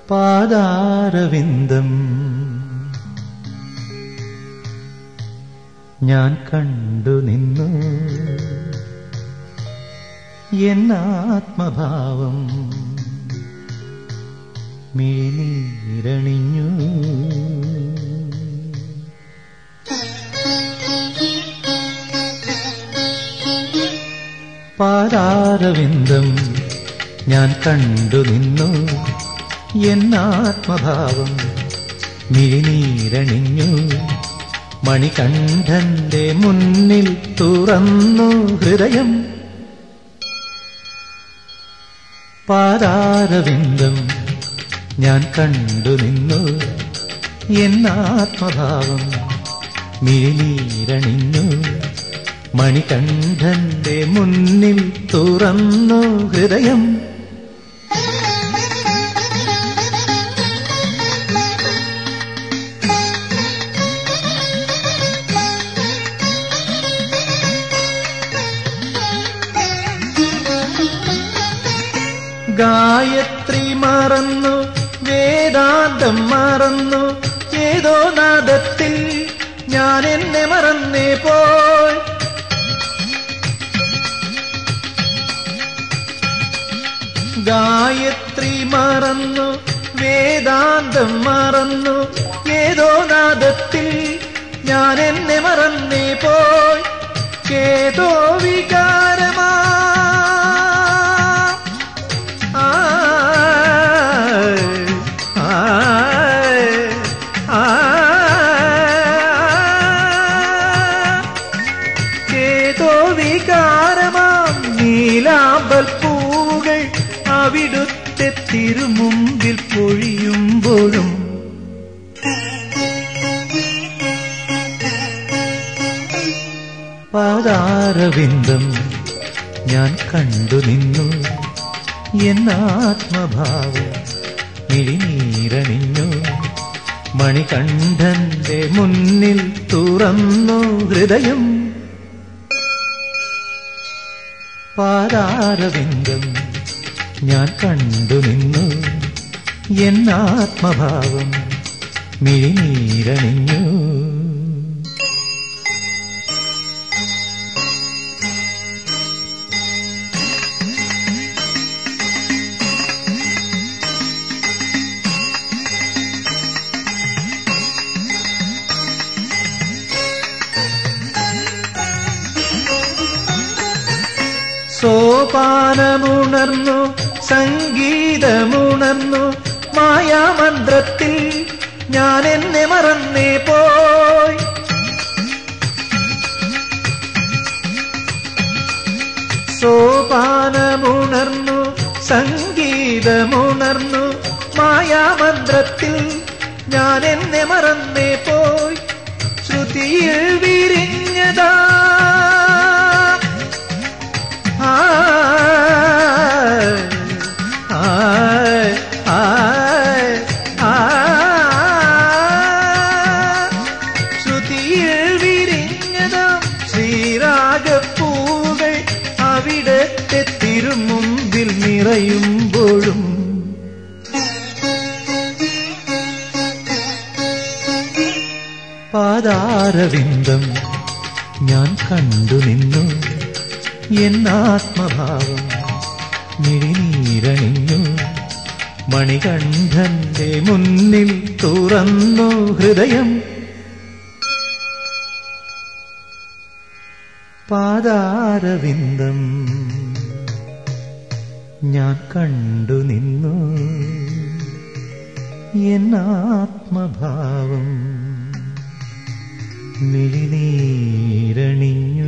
പാദാരവിന്ദം ഞാൻ കണ്ടു നിന്നു എന്നാത്മഭാവം മിഴിനീരണിഞ്ഞു പാദാരവിന്ദം ഞാൻ കണ്ടു നിന്നു എന്നാത്മഭാവം മിഴിനീരണിഞ്ഞു മണികണ്ഠന്റെ മുന്നിൽ തുറന്നു ഹൃദയം പാദാരവിന്ദം ഞാൻ കണ്ടു നിന്നു എന്നാത്മഭാവം മിഴിനീരണിഞ്ഞു മണികണ്ഠന്റെ മുന്നിൽ തുറന്നു ഹൃദയം ഗായത്രി മറന്നു വേദാന്തം മറന്നു ഏതോ നാദത്തിൽ ഞാൻ എന്നെ മറന്നേ പോയി ഗായത്രി മറന്നു വേദാന്തം മറന്നു ഏതോ നാദത്തിൽ ഞാൻ എന്നെ മറന്നേ പോയി ഏതോ വികാരമാ ഏതോ വികാരമാം നീലാമ്പൽ പൂവുകൾ അവിടുത്തെ തിരുമുമ്പിൽ പൊഴിയുമ്പോഴും പാതാരവിന്ദം ഞാൻ കണ്ടു നിന്നു എന്നാത്മഭാവം മിഴിനീരണിഞ്ഞു മണികണ്ഠന്റെ മുന്നിൽ തുറന്നു ഹൃദയം പാതാരവിന്ദം ഞാൻ കണ്ടു നിന്നു എന്നാത്മഭാവം മിഴിനീരണിഞ്ഞു സോപാനമുണർന്നു സംഗീതമുണർന്നു മായാമന്ത്രത്തിൽ ഞാൻ എന്നെ മറന്നേ പോയി സോപാനമുണർന്നു സംഗീതമുണർന്നു മായാമന്ത്രത്തിൽ ഞാൻ എന്നെ മറന്നേ പോയി ശ്രുതിയിൽ വിരിഞ്ഞതാ ശ്രുതിയിൽ വിരിഞ്ഞതാം ശ്രീരാഗപ്പൂകൾ അവിടത്തെ തിരുമുമ്പിൽ നിറയുമ്പോഴും പാദാരവിന്ദം ഞാൻ കണ്ടു നിന്നു എന്നാത്മഭാവം മിഴിനീരണിഞ്ഞു മണികണ്ഠന്റെ മുന്നിൽ തുറന്നു ഹൃദയം പാദാരവിന്ദം ഞാൻ കണ്ടു നിന്നു എന്നാത്മഭാവം മിഴിനീരണിഞ്ഞു